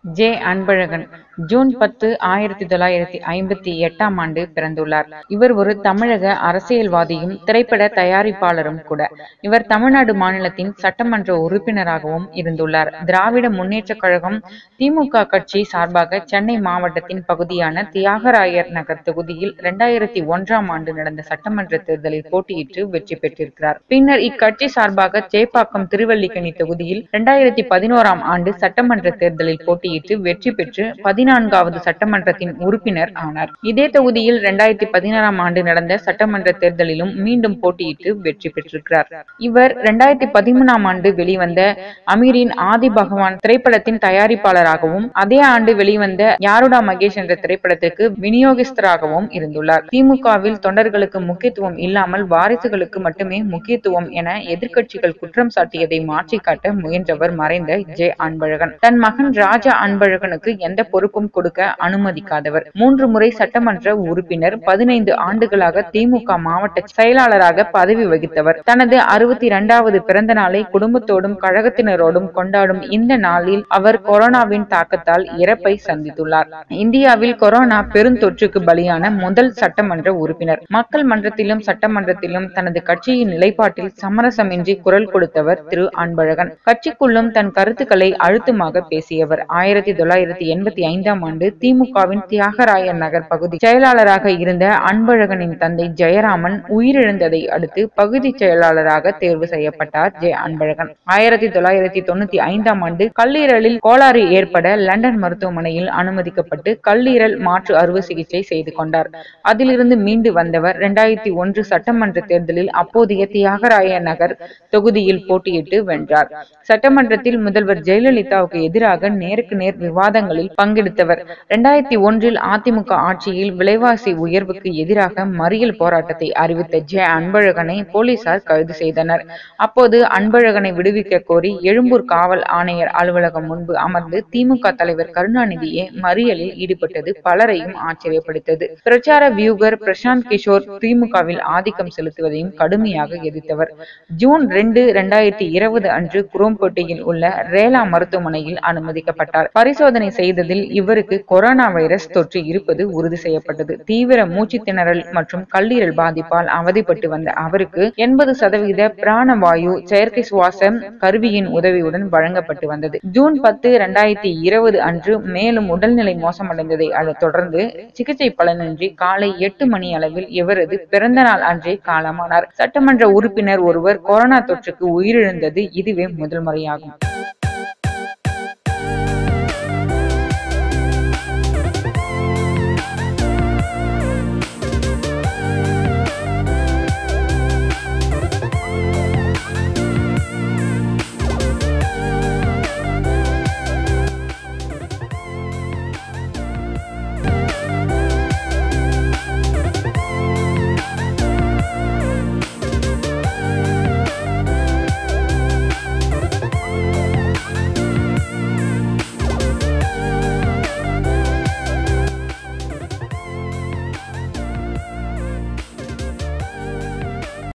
J Anbazhagan June பத்து ஆயிரத்தி தொள்ளாயிரத்தி ஐம்பத்தி எட்டாம் ஆண்டு பிறந்துள்ளார் இவர் ஒரு தமிழக அரசியல்வாதியும் திரைப்பட தயாரிப்பாளரும் கூட இவர் தமிழ்நாடு மாநிலத்தின் சட்டமன்ற உறுப்பினராகவும் இருந்துள்ளார் திராவிட முன்னேற்றக் கழகம் திமுக கட்சி சார்பாக சென்னை மாவட்டத்தின் பகுதியான தியாகராயர் நகர் தொகுதியில் இரண்டாயிரத்தி ஒன்றாம் ஆண்டு நடந்த சட்டமன்ற தேர்தலில் போட்டியிட்டு வெற்றி பெற்றிருக்கிறார் பின்னர் இக்கட்சி சார்பாக சேப்பாக்கம் திருவல்லிக்கணி தொகுதியில் இரண்டாயிரத்தி பதினோராம் ஆண்டு சட்டமன்ற தேர்தலில் போட்டியிட்டு வெற்றி பெற்று பதினான்காவது சட்டமன்றத்தின் உறுப்பினர் ஆனார் இதே தொகுதியில் இரண்டாயிரத்தி பதினாறாம் ஆண்டு நடந்த சட்டமன்ற தேர்தலிலும் மீண்டும் போட்டியிட்டு வெற்றி பெற்றிருக்கிறார் இவர் இரண்டாயிரத்தி பதிமூணாம் ஆண்டு வெளிவந்த அமீரின் ஆதி பகவான் திரைப்படத்தின் தயாரிப்பாளராகவும் அதே ஆண்டு வெளிவந்த யாருடா மகேஷ் என்ற திரைப்படத்திற்கு விநியோகஸ்தராகவும் இருந்துள்ளார் திமுகவில் தொண்டர்களுக்கு முக்கியத்துவம் இல்லாமல் வாரிசுகளுக்கு மட்டுமே முக்கியத்துவம் என எதிர்க்கட்சிகள் குற்றம் சாட்டியதை மாற்றி காட்ட முயன்றவர் மறைந்த ஜே அன்பழகன் தன் மகன் ராஜா அன்பழகனுக்கு எந்த பொறுப்பும் கொடுக்க அனுமதிக்காதவர் மூன்று முறை சட்டமன்ற உறுப்பினர் பதினைந்து ஆண்டுகளாக திமுக மாவட்ட செயலாளராக பதவி வகித்தவர் தனது அறுபத்தி இரண்டாவது பிறந்த நாளை குடும்பத்தோடும் கழகத்தினரோடும் கொண்டாடும் இந்த நாளில் அவர் கொரோனாவின் தாக்கத்தால் இறப்பை சந்தித்துள்ளார் இந்தியாவில் கொரோனா பெருந்தொற்றுக்கு பலியான முதல் சட்டமன்ற உறுப்பினர் மக்கள் மன்றத்திலும் சட்டமன்றத்திலும் தனது கட்சியின் நிலைப்பாட்டில் சமரசமின்றி குரல் கொடுத்தவர் திரு அன்பழகன் கட்சிக்குள்ளும் தன் கருத்துக்களை அழுத்தமாக பேசியவர் ஆயிரத்தி தொள்ளாயிரத்தி எண்பத்தி ஐந்தாம் ஆண்டு திமுகவின் தியாகராயர் நகர் பகுதி செயலாளராக இருந்த அன்பழகனின் தந்தை ஜெயராமன் உயிரிழந்ததை அடுத்து பகுதி செயலாளராக தேர்வு செய்யப்பட்டார் ஜே அன்பழகன் ஆயிரத்தி தொள்ளாயிரத்தி தொண்ணூத்தி ஐந்தாம் ஆண்டு கல்லீரலில் கோளாறு ஏற்பட லண்டன் மருத்துவமனையில் அனுமதிக்கப்பட்டு கல்லீரல் மாற்று அறுவை சிகிச்சை செய்து கொண்டார் அதிலிருந்து மீண்டு வந்தவர் இரண்டாயிரத்தி ஒன்று சட்டமன்ற தேர்தலில் அப்போதைய தியாகராய நகர் தொகுதியில் போட்டியிட்டு வென்றார் சட்டமன்றத்தில் முதல்வர் ஜெயலலிதாவுக்கு எதிராக நேருக்கு நேர் விவாதங்களில் பங்கெடுத்தவர் இரண்டாயிரத்தி ஒன்றில் அதிமுக ஆட்சியில் விலைவாசி உயர்வுக்கு எதிராக மறியல் போராட்டத்தை அறிவித்த ஜெ அன்பழகனை போலீசார் கைது செய்தனர் அப்போது அன்பழகனை விடுவிக்க கோரி எழும்பூர் காவல் ஆணையர் அலுவலகம் முன்பு அமர்ந்து திமுக தலைவர் கருணாநிதியே மறியலில் ஈடுபட்டது பலரையும் ஆச்சரியப்படுத்தது பிரச்சார வியூகர் பிரசாந்த் கிஷோர் திமுகவில் ஆதிக்கம் செலுத்துவதையும் கடுமையாக எதிர்த்தவர் ஜூன் ரெண்டு இரண்டாயிரத்தி இருபது அன்று குரோம்பேட்டையில் உள்ள ரேலா மருத்துவமனையில் அனுமதிக்கப்பட்டார் பரிசோதனை செய்ததில் இவருக்கு கொரோனா வைரஸ் தொற்று இருப்பது உறுதி செய்யப்பட்டது தீவிர மூச்சு திணறல் மற்றும் கல்லீரல் பாதிப்பால் அவதிப்பட்டு வந்த அவருக்கு எண்பது சதவீத பிராணவாயு செயற்கை சுவாசம் கருவியின் உதவியுடன் வழங்கப்பட்டு வந்தது ஜூன் பத்து இரண்டாயிரத்தி இருபது அன்று மேலும் உடல்நிலை மோசமடைந்ததை அதைத் தொடர்ந்து சிகிச்சை பலனின்றி காலை எட்டு மணி அளவில் இவரது பிறந்த நாள் அன்றே காலமானார் சட்டமன்ற உறுப்பினர் ஒருவர் கொரோனா தொற்றுக்கு உயிரிழந்தது இதுவே முதல் முறையாகும்